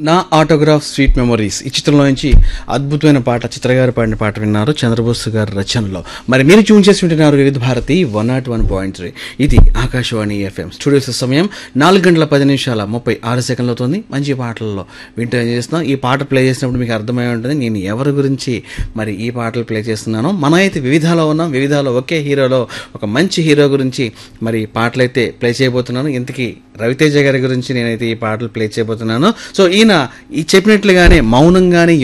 నా autograph sweet memories ఈ చిత్రంలో నుంచి అద్భుతమైన పాట చిత్రగారు పాడిన పాట విన్నారు చంద్రబోస్ గారి రచనలో మరి మీరు ట్యూన్ చేసి వింటున్నారు Vividh Bharati one nought one point three ఇది ఆకాశవాణి ఎఫ్ఎం స్టూడియోస్ సమయం నాలుగు గంటల పది నిమిషాల ముప్పై ఆరు సెకండ్లు అవుతుంది మంచి పాటల్లో వింటూ ఎంజాయ్ చేస్తున్నాం ఈ పాట ప్లే చేసినప్పుడు మీకు అర్థమై ఉంటుంది నేను ఎవరి గురించి మరి ఈ పాటలు ప్లే చేస్తున్నాను మనం అయితే వివిధాలో ఉన్నాం వివిధాలో ఒకే హీరోలో ఒక మంచి హీరో గురించి మరి పాటలు అయితే ప్లే చేయబోతున్నాను ఇంతకీ రవితేజ గారి గురించి నేనైతే ఈ పాటలు ప్లే చేయబోతున్నాను సో ఈయన ఈ చెప్పినట్లుగానే మౌనంగానే